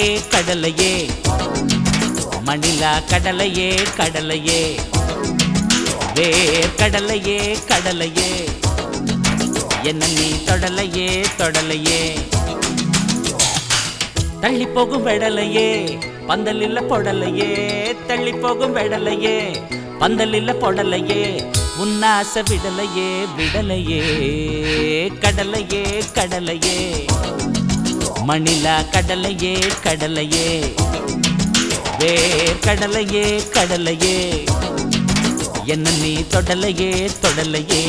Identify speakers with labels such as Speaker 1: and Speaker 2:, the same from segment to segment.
Speaker 1: கடலையே மணிலா கடலையே கடலையே வேர் கடலையே கடலையே என்ன நீ தொடலையே தொடலையே தள்ளி போகும் வெடலையே பந்தலில்ல பொடலையே தள்ளி போகும் வெடலையே பந்தலில்ல பொடலையே உன்னாச விடலையே விடலையே கடலையே கடலையே மணிலா கடலையே கடலையே வேர் கடலையே கடலையே என்ன நீ தொடலையே தொடலையே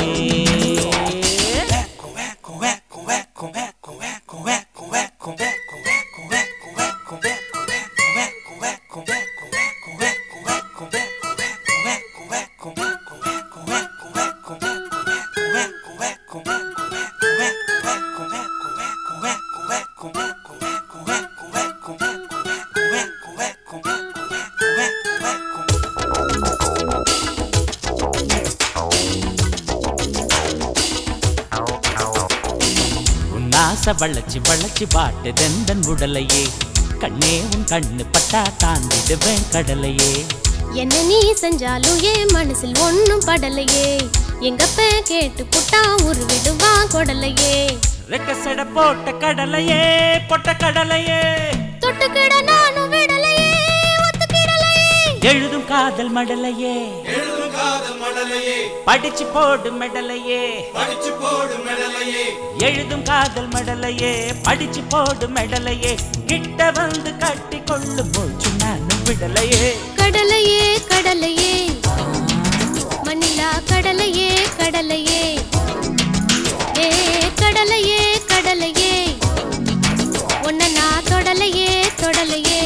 Speaker 1: உன் ஆசை வளைச்சு வளைச்சு பாட்டு தெந்தன் உடலையே கண்ணே உன் கண்ணு பட்டா தாண்டிடுவேன் கடலையே
Speaker 2: என்ன நீ செஞ்சாலும் என் மனசில் ஒண்ணும் படலையே எங்கப்ப கேட்டு புட்டா உருவிடுவான் கொடலையே
Speaker 1: ரெக்க சட போட்ட கடலையே பொட்ட கடலையே
Speaker 2: தொட்டுக்கிட நானும் விடலையே ஒத்துக்கிடலையே
Speaker 1: எழுதும் காதல் மடலையே
Speaker 3: எழுதும் காதல் மடலையே
Speaker 1: படிச்சு போடு மெடலையே
Speaker 3: படிச்சு போடு மெடலையே
Speaker 1: எழுதும் காதல் மடலையே படிச்சு போடு மெடலையே கிட்ட வந்து கட்டி கொள்ளு போச்சு நானும் விடலையே
Speaker 2: கடலையே கடலையே மணிலா கடலையே கடலையே ஏ கடலையே கடலையே உன்னை நான் தொடலையே தொடலையே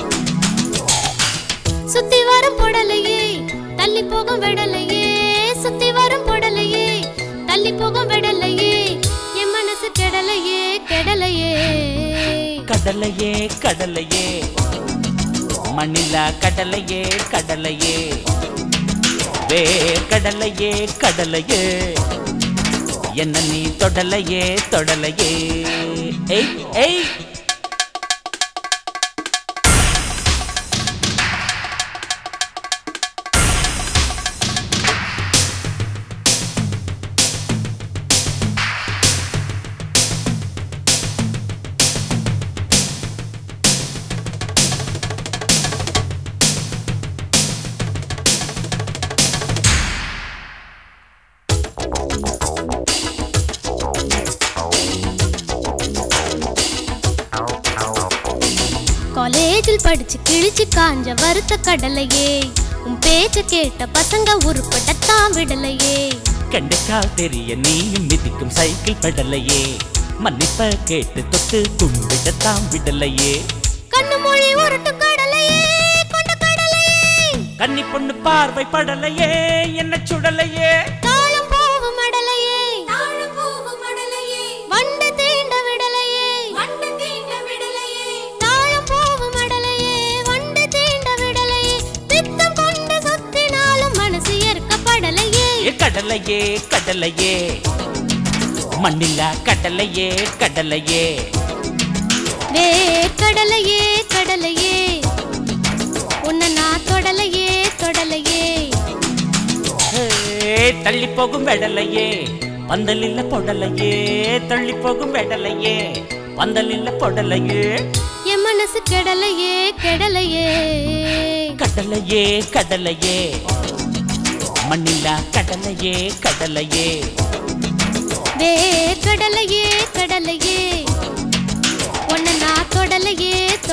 Speaker 2: சுத்தி வரும் பொடலையே தள்ளி போகும் விடலையே சுத்தி வரும் பொடலையே தள்ளி போகும் விடலையே என் மனசு கெடலையே கெடலையே
Speaker 1: கடலையே கடலையே மணிலா கடலையே கடலையே வேர் கடலையே கடலையே என்ன நீ தொடலையே தொடலையே ஏய் ஏய்
Speaker 2: காலேஜில் படிச்சு கிழிச்சு காஞ்ச வறுத்த கடலையே உன் பேச்ச கேட்ட பசங்க உருப்படத்தான் விடலையே
Speaker 1: கண்டுக்கால் தெரிய நீயும் மிதிக்கும் சைக்கிள் பெடலையே மன்னிப்ப கேட்டு தொட்டு கும்பிடத்தான் விடலையே
Speaker 2: கண்ணு மொழி உருட்டு கடலையே கொண்ட கடலையே
Speaker 1: கன்னி பொண்ணு பார்வை படலையே என்ன சுடலையே
Speaker 2: தாளம் போகும் மடலையே தாளம் போகும் மடலையே வண்டு தீண்ட விடலையே வண்டு தீண்ட விடலையே தாளம் போகும் மடலையே வண்டு தீண்ட விடலையே பித்தம் கொண்டு சுத்தினாலும் மனசு ஏற்கப்படலையே
Speaker 1: ஏ கடலையே கடலையே மண்ணில்லா கடலையே கடலையே
Speaker 2: வே கடலையே கடலையே உன்னை நான் தொடலையே தொடலையே
Speaker 1: ஏ, தள்ளி போகும் வெடலையே பந்தலில்ல பொடலையே தள்ளி போகும் வெடலையே பந்தலில்ல பொடலையே
Speaker 2: என் மனசு கெடலையே கெடலையே
Speaker 1: கடலையே கடலையே மண்ணில்லா கடலையே கடலையே
Speaker 2: வே கடலையே கடலையே உன்னை நான் தொடலையே